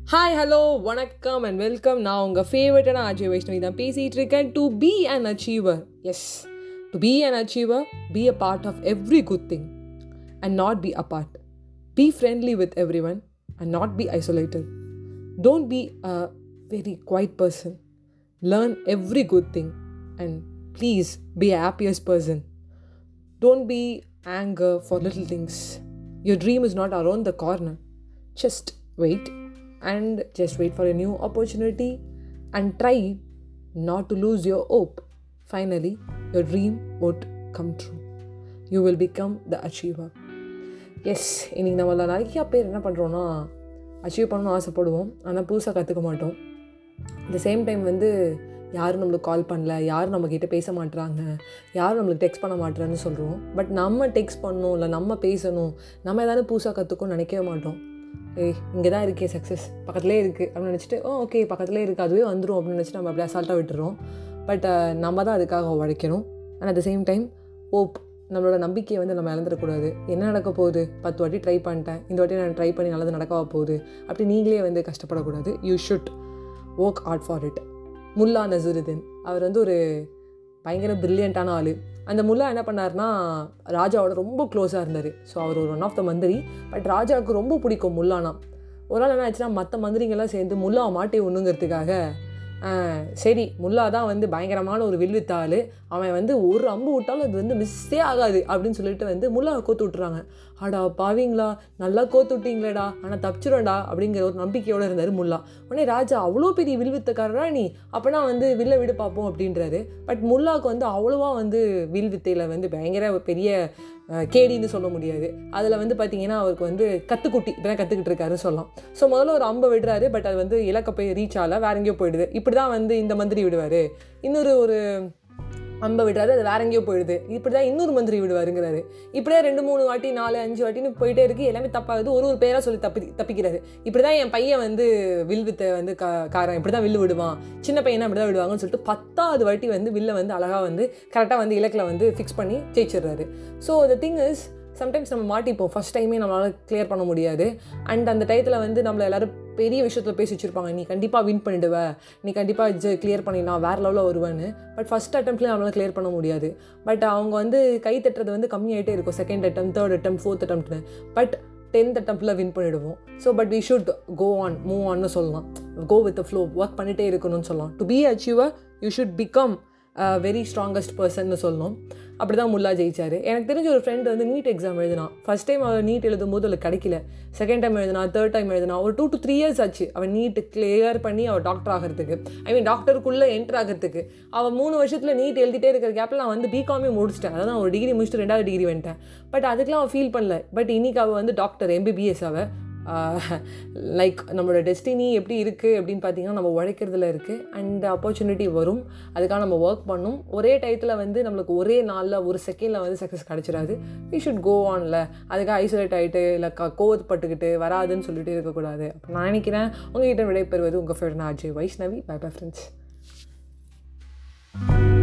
Hi hello வணக்கம் and welcome நான் உங்கள் ஃபேவரட்டான அஜய் வைஷ்ணவி தான் பேசிகிட்டு இருக்கேன் to be an achiever yes to be an achiever be a part of every good thing and not be a part be friendly with everyone and not be isolated don't be a very quiet person learn every good thing and please be a happiest person Don't be anger for little things. Your dream is not around the corner. Just wait and just wait for a new opportunity and try not to lose your hope. Finally, your dream would come true. You will become the achiever. Yes இன்னைக்கு நம்மள நிறையா பேர் என்ன பண்ணுறோன்னா achieve பண்ணணும்னு ஆசைப்படுவோம் ஆனால் புதுசாக கற்றுக்க மாட்டோம் இந்த சேம் டைம் வந்து யாரும் நம்மளுக்கு கால் பண்ணல யாரும் நம்மக்கிட்ட பேச மாட்றாங்க யாரும் நம்மளுக்கு டெக்ஸ்ட் பண்ண மாட்றான்னு சொல்கிறோம் பட் நம்ம டெக்ஸ்ட் பண்ணணும் இல்லை நம்ம பேசணும் நம்ம ஏதாவது புதுசாக கற்றுக்கணும்னு நினைக்கவே மாட்டோம் ஏய் இங்கே தான் இருக்கே சக்ஸஸ் பக்கத்துலேயே இருக்குது அப்படின்னு நினச்சிட்டு ஓ ஓகே பக்கத்துலேயே இருக்குது அதுவே வந்துடும் அப்படின்னு நினச்சிட்டு நம்ம அப்படியே அசால்ட்டாக விட்டுறோம் பட் நம்ம தான் அதுக்காக உழைக்கணும் and at the same time ஓப் நம்மளோட நம்பிக்கையை வந்து நம்ம இழந்துடக்கூடாது என்ன நடக்க போகுது பத்து வாட்டி ட்ரை பண்ணிட்டேன் இந்த வாட்டி நான் ட்ரை பண்ணி நல்லது நடக்கவா போகுது அப்படி நீங்களே வந்து கஷ்டப்படக்கூடாது you should work hard for it Mulla Nasruddin அவர் வந்து ஒரு பயங்கர பிரில்லியண்ட்டான ஆள் அந்த முல்லா என்ன பண்ணார்னா ராஜாவோட ரொம்ப க்ளோஸாக இருந்தார் ஸோ அவர் ஒரு ஒன் ஆஃப் த மந்திரி பட் ராஜாவுக்கு ரொம்ப பிடிக்கும் முல்லானா ஒரு நாள் என்ன ஆச்சுன்னா மற்ற மந்திரிங்கெல்லாம் சேர்ந்து முல்லாவை மாட்டி ஒன்றுங்கிறதுக்காக சரி முல்லா தான் வந்து பயங்கரமான ஒரு வில்வித்தாள் அவன் வந்து ஒரு அம்பு விட்டாலும் அது வந்து மிஸ்ஸே ஆகாது அப்படின்னு சொல்லிட்டு வந்து முல்லாவை கோத்து விட்டுறாங்க ஆடா பாவீங்களா நல்லா கோத்து விட்டீங்களேடா ஆனால் தப்பிச்சிடும்டா அப்படிங்கிற ஒரு நம்பிக்கையோடு இருந்தார் முல்லா உடனே ராஜா அவ்வளோ பெரிய வில்வித்தக்காரரா நீ அப்போனா வந்து வில்ல விடு பார்ப்போம் அப்படின்றாரு பட் முல்லாவுக்கு வந்து அவ்வளோவா வந்து வில் வித்தையில் வந்து பயங்கர பெரிய கேடின்னு சொல்ல முடியாது அதில் வந்து பார்த்தீங்கன்னா அவருக்கு வந்து கத்துக்குட்டி இப்போதான் கற்றுக்கிட்டு இருக்காருன்னு சொல்லலாம் ஸோ முதல்ல ஒரு அம்பை விடுறாரு பட் அது வந்து இலக்க போய் ரீச் ஆகல வேற எங்கேயோ போயிடுது இப்படி தான் வந்து இந்த மந்திரி விடுவார் இன்னொரு ஒரு அம்பை விடுறாரு அது வேற எங்கேயோ போயிடுது இப்படி தான் இன்னொரு மந்திரி விடுவாருங்கிறாரு இப்படியே ரெண்டு மூணு வாட்டி நாலு அஞ்சு வாட்டின்னு போயிட்டே இருக்கு எல்லாமே தப்பாகுது ஒரு ஒரு பேராக சொல்லி தப்பி தப்பிக்கிறாரு இப்படி தான் என் பையன் வந்து வில் வித்தை வந்து கா காரன் இப்படி தான் வில்லு விடுவான் சின்ன பையனை இப்படி தான் விடுவாங்கன்னு சொல்லிட்டு பத்தாவது வாட்டி வந்து வில்லை வந்து அழகாக வந்து கரெக்டாக வந்து இலக்கில் வந்து ஃபிக்ஸ் பண்ணி ஜெயிச்சிடுறாரு so the thing is sometimes நம்ம மாட்டிப்போம் ஃபஸ்ட் டைமே நம்மளால் கிளியர் பண்ண முடியாது அண்ட் அந்த டயத்தில் வந்து நம்மளை எல்லோரும் பெரிய விஷயத்தில் பேசி வச்சுருப்பாங்க நீ கண்டிப்பாக வின் பண்ணிடுவ நீ கண்டிப்பாக ஜ கிளியர் பண்ணிடலாம் வேறு லெவலில் வருவேன்னு பட் ஃபஸ்ட் அட்டம்ப்ட்லேயே நம்மளால் கிளியர் பண்ண முடியாது பட் அவங்க வந்து கை தட்டுறது வந்து கம்மியாகிட்டே இருக்கும் second attempt third attempt fourth அட்டம்ப்ட்னு பட் டென்த் அட்டம்ப்டில் வின் பண்ணிடுவோம் so but we should go on move ஆன்னு சொல்லலாம் கோ வித் ஃப்ளோ ஒர்க் பண்ணிகிட்டே இருக்கணும்னு சொல்லலாம் to be achiever you should become very strongest பர்சன்னு சொல்லணும் அப்படி தான் முல்லா ஜெயிச்சார் எனக்கு தெரிஞ்ச ஒரு ஃப்ரெண்ட் வந்து நீட் எக்ஸாம் எழுதினான் ஃபஸ்ட் டைம் அவள் நீட் எழுதும் போது அவளுக்கு கிடைக்கல செகண்ட் டைம் எழுதினா தேர்ட் டைம் எழுதினா ஒரு டூ டு த்ரீ இயர்ஸ் ஆச்சு அவன் நீட் கிளியர் பண்ணி அவள் டாக்டர் ஆகிறதுக்கு ஐ மீன் டாக்டருக்குள்ளே என்டர் ஆகிறதுக்கு அவள் மூணு வருஷத்தில் நீட் எழுதிட்டே இருக்கிற கேப்பில் நான் வந்து பிகாமே முடிச்சிட்டேன் அதான் ஒரு டிகிரி முடிச்சுட்டு ரெண்டாவது டிகிரி வந்துட்டேன் பட் அதுக்கெலாம் அவள் ஃபீல் பண்ணல பட் இன்னைக்கு அவள் வந்து டாக்டர் எம்பிபிஎஸ் அவள் லைக் நம்மளோட டெஸ்டினி எப்படி இருக்குது அப்படின்னு பார்த்தீங்கன்னா நம்ம உழைக்கிறதுல இருக்குது அண்ட் ஆப்பர்ச்சுனிட்டி வரும் அதுக்காக நம்ம ஒர்க் பண்ணும் ஒரே டயத்தில் வந்து நம்மளுக்கு ஒரே நாளில் ஒரு செகண்டில் வந்து சக்ஸஸ் கிடச்சிடாது வி ஷுட் கோ ஆன்ல அதுக்காக ஐசோலேட் ஆகிட்டு இல்லை க கோவப்பட்டுக்கிட்டு வராதுன்னு சொல்லிட்டு இருக்கக்கூடாது அப்போ நான் நினைக்கிறேன் உங்ககிட்ட விடைபெறுவது உங்கள் friend Ajay Vaishnavi bye bye friends